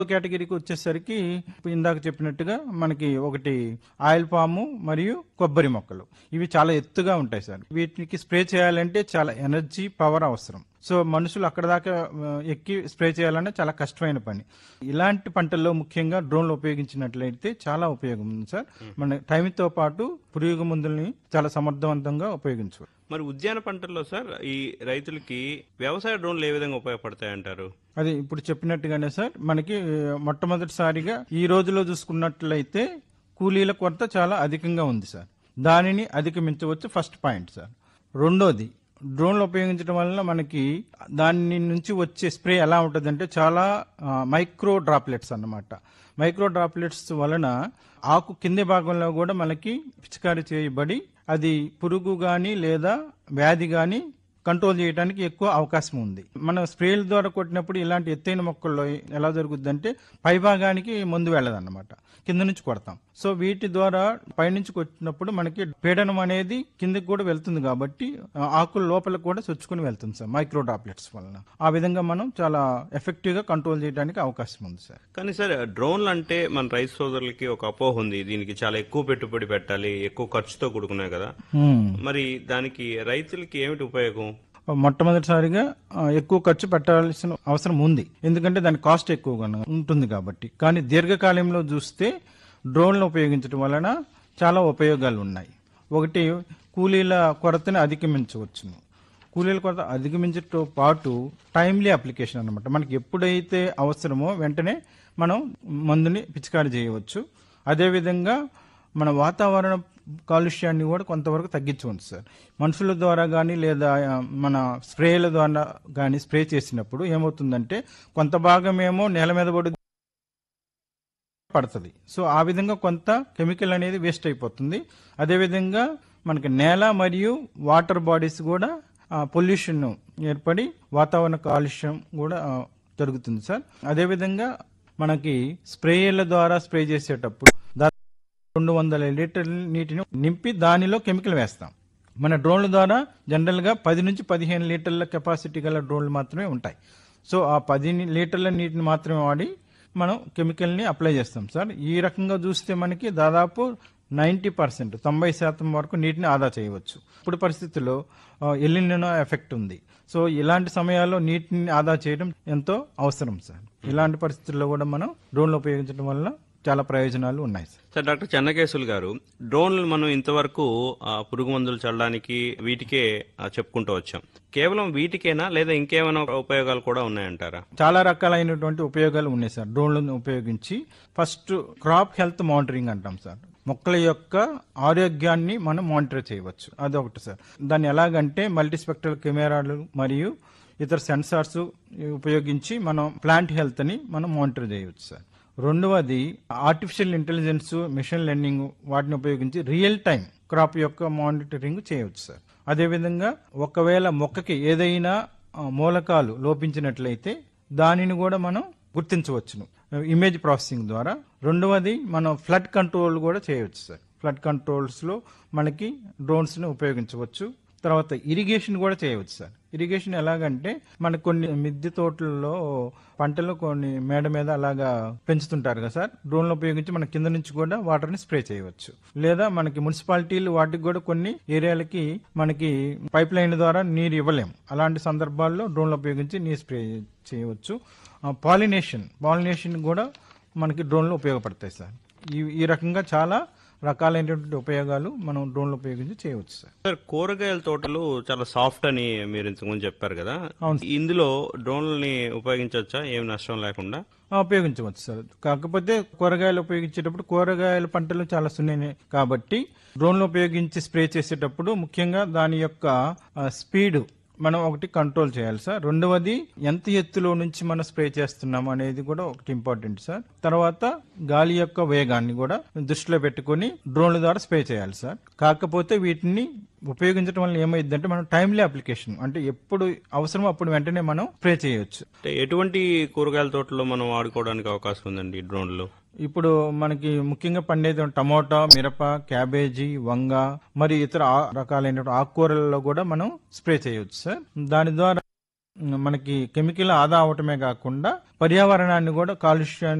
కేటగిరీకి వచ్చేసరికి ఇప్పుడు ఇందాక చెప్పినట్టుగా మనకి ఒకటి ఆయిల్ పాము మరియు కొబ్బరి మొక్కలు ఇవి చాలా ఎత్తుగా ఉంటాయి సార్ వీటికి స్ప్రే చేయాలంటే చాలా ఎనర్జీ పవర్ అవసరం సో మనుషులు అక్కడ దాకా ఆ, ఎక్కి స్ప్రే చేయాలంటే చాలా కష్టమైన పని ఇలాంటి పంటల్లో ముఖ్యంగా డ్రోన్లు ఉపయోగించినట్లయితే చాలా ఉపయోగం ఉంది సార్ మన టైంతో పాటు పురుగు మందుల్ని చాలా సమర్థవంతంగా ఉపయోగించవచ్చు మరి ఉద్యాన పంటల్లో సార్ ఈ రైతులకి వ్యవసాయ డ్రోన్లు ఏ విధంగా ఉపయోగపడతాయి అంటారు అది ఇప్పుడు చెప్పినట్టుగానే సార్ మనకి ఆ, మొట్టమొదటిసారిగా ఈ రోజులో చూసుకున్నట్లయితే కూలీల కొరత చాలా అధికంగా ఉంది సార్ దానిని అధిగమించవచ్చు ఫస్ట్ పాయింట్ సార్ రెండోది డ్రోన్లు ఉపయోగించడం వలన మనకి దాని నుంచి వచ్చే స్ప్రే ఎలా ఉంటుందంటే చాలా ఆ, మైక్రో డ్రాప్లెట్స్ అన్నమాట మైక్రో డ్రాప్లెట్స్ వలన ఆకు కింది భాగంలో కూడా మనకి పిచికారీ చేయబడి అది పురుగు కానీ లేదా వ్యాధి కానీ కంట్రోల్ చేయడానికి ఎక్కువ అవకాశం ఉంది మనం స్ప్రేల ద్వారా కొట్టినప్పుడు ఇలాంటి ఎత్తైన మొక్కల్లో ఎలా జరుగుద్దంటే పై భాగానికి ముందు వెళ్ళదన్నమాట కింద నుంచి కొడతాం సో వీటి ద్వారా పైనుంచి కొట్టినప్పుడు మనకి పీడనం అనేది కిందకి కూడా వెళ్తుంది కాబట్టి ఆ, ఆకుల లోపల కూడా చొచ్చుకుని వెళ్తుంది సార్ మైక్రో డ్రాప్లెట్స్ వలన ఆ విధంగా మనం చాలా ఎఫెక్టివ్ గా కంట్రోల్ చేయడానికి అవకాశం ఉంది సార్ కానీ సార్ డ్రోన్లు అంటే మన రైతు సోదరులకి ఒక అపోహ ఉంది దీనికి చాలా ఎక్కువ పెట్టుబడి పెట్టాలి ఎక్కువ ఖర్చుతో కూడుకున్నాయి కదా మరి దానికి రైతులకి ఏమిటి ఉపయోగం మొట్టమొదటిసారిగా ఆ, ఎక్కువ ఖర్చు పెట్టాల్సిన అవసరం ఉంది ఎందుకంటే దాని కాస్ట్ ఎక్కువగా ఉంటుంది కాబట్టి కానీ దీర్ఘకాలంలో చూస్తే డ్రోన్లు ఉపయోగించడం వలన చాలా ఉపయోగాలు ఉన్నాయి ఒకటి కూలీల కొరతని అధిగమించవచ్చును కూలీల కొరత అధిగమించడంతో పాటు టైమ్లీ అప్లికేషన్ అన్నమాట మనకి ఎప్పుడైతే అవసరమో వెంటనే మనం మందుని పిచికారీ చేయవచ్చు అదేవిధంగా మన వాతావరణ కాలుష్యాన్ని కూడా కొంతవరకు తగ్గించవచ్చు సార్ మనుషుల ద్వారా కానీ లేదా ఆ, మన స్ప్రేల ద్వారా కానీ స్ప్రే చేసినప్పుడు ఏమవుతుందంటే కొంత భాగం ఏమో నేల మీద పడి పడుతుంది సో ఆ విధంగా కొంత కెమికల్ అనేది వేస్ట్ అయిపోతుంది అదేవిధంగా మనకి నేల మరియు వాటర్ బాడీస్ కూడా పొల్యూషన్ ఏర్పడి వాతావరణ కాలుష్యం కూడా ఆ, జరుగుతుంది సార్ అదేవిధంగా మనకి స్ప్రేయర్ల ద్వారా స్ప్రే చేసేటప్పుడు దాదాపు రెండు వందల లీటర్ల నీటిని నింపి దానిలో కెమికల్ వేస్తాం మన డ్రోన్ల ద్వారా జనరల్ గా పది నుంచి పదిహేను లీటర్ల కెపాసిటీ గల డ్రోన్లు మాత్రమే ఉంటాయి సో ఆ పది లీటర్ల నీటిని మాత్రమే వాడి మనం కెమికల్ ని అప్లై చేస్తాం సార్ ఈ రకంగా చూస్తే మనకి దాదాపు నైంటీ పర్సెంట్ తొంభై శాతం వరకు నీటిని ఆదా చేయవచ్చు ఇప్పుడు పరిస్థితుల్లో ఎల్లినో ఎఫెక్ట్ ఉంది సో ఇలాంటి సమయాల్లో నీటిని ఆదా చేయడం ఎంతో అవసరం సార్ ఇలాంటి పరిస్థితుల్లో కూడా మనం డ్రోన్లు ఉపయోగించడం వల్ల చాలా ప్రయోజనాలు ఉన్నాయి సార్ సార్ డాక్టర్ చెన్నకేశులు గారు డ్రోన్లు మనం ఇంతవరకు ఆ, పురుగు మందులు చల్లడానికి వీటికే ఆ, చెప్పుకుంటూ వచ్చాం కేవలం వీటికేనా లేదా ఇంకేమైనా ఉపయోగాలు కూడా ఉన్నాయంటారా చాలా రకాలైనటువంటి ఉపయోగాలు ఉన్నాయి సార్ డ్రోన్లను ఉపయోగించి ఫస్ట్ క్రాప్ హెల్త్ మానిటరింగ్ అంటాం సార్ మొక్కల యొక్క ఆరోగ్యాన్ని మనం మానిటర్ చేయవచ్చు అదొకటి సార్ దాన్ని ఎలాగంటే మల్టీస్పెక్ట్రల్ కెమెరాలు మరియు ఇతర సెన్సార్స్ ఉపయోగించి మనం ప్లాంట్ హెల్త్ ని మనం మానిటర్ చేయవచ్చు సార్ రెండవది ఆర్టిఫిషియల్ ఇంటెలిజెన్స్ మిషన్ లెర్నింగ్ వాటిని ఉపయోగించి రియల్ టైం క్రాప్ యొక్క మానిటరింగ్ చేయవచ్చు సార్ అదేవిధంగా ఒకవేళ మొక్కకి ఏదైనా ఆ, మూలకాలు లోపించినట్లయితే దానిని కూడా మనం గుర్తించవచ్చును ఇమేజ్ ప్రాసెసింగ్ ద్వారా రెండవది మనం ఫ్లడ్ కంట్రోల్ కూడా చేయవచ్చు సార్ ఫ్లడ్ కంట్రోల్స్ లో మనకి డ్రోన్స్ ని ఉపయోగించవచ్చు తర్వాత ఇరిగేషన్ కూడా చేయవచ్చు సార్ ఇరిగేషన్ ఎలాగంటే మనకు కొన్ని మిద్దె తోటలలో పంటలు కొన్ని మేడ మీద అలాగా పెంచుతుంటారు కదా సార్ డ్రోన్లు ఉపయోగించి మన కింద నుంచి కూడా వాటర్ ని స్ప్రే చేయవచ్చు లేదా మనకి మున్సిపాలిటీలు వాటికి కూడా కొన్ని ఏరియాలకి మనకి పైప్ లైన్ ద్వారా నీరు ఇవ్వలేం అలాంటి సందర్భాల్లో డ్రోన్లు ఉపయోగించి నీరు స్ప్రే చేయవచ్చు పాలినేషన్ పాలినేషన్ కూడా మనకి డ్రోన్లు ఉపయోగపడతాయి సార్ ఈ ఈ రకంగా చాలా రకాలైనటువంటి ఉపయోగాలు మనం డ్రోన్లు ఉపయోగించి చేయవచ్చు సార్ సార్ కూరగాయల తోటలు చాలా సాఫ్ట్ అని మీరు ఇంతకుముందు చెప్పారు కదా అవును. ఇందులో డ్రోన్లని ఉపయోగించవచ్చా ఏమి నష్టం లేకుండా ఆ, ఉపయోగించవచ్చు సార్ కాకపోతే కూరగాయలు ఉపయోగించేటప్పుడు కూరగాయల పంటలు చాలా సున్నినే కాబట్టి డ్రోన్లు ఉపయోగించి స్ప్రే చేసేటప్పుడు ముఖ్యంగా దాని యొక్క ఆ, స్పీడ్ మనం ఒకటి కంట్రోల్ చేయాలి సార్ రెండవది ఎంత ఎత్తులో నుంచి మనం స్ప్రే చేస్తున్నాం అనేది కూడా ఒకటి ఇంపార్టెంట్ సార్ తర్వాత గాలి యొక్క వేగాన్ని కూడా దృష్టిలో పెట్టుకొని డ్రోన్ల ద్వారా స్ప్రే చేయాలి సార్ కాకపోతే వీటిని ఉపయోగించడం వల్ల ఏమైందంటే మనం టైమ్లీ అప్లికేషన్ అంటే ఎప్పుడు అవసరమో అప్పుడు వెంటనే మనం స్ప్రే చేయొచ్చు అంటే ఎటువంటి కూరగాయల తోటలో మనం వాడుకోవడానికి అవకాశం ఉందండి ఈ డ్రోన్లు ఇప్పుడు మనకి ముఖ్యంగా పండేది టమోటా మిరప క్యాబేజీ వంగ మరి ఇతర ఆ- రకాలైన ఆకుకూరలలో కూడా మనం స్ప్రే చేయవచ్చు సార్ దాని ద్వారా మనకి కెమికల్ ఆదా అవటమే కాకుండా పర్యావరణాన్ని కూడా కాలుష్యాన్ని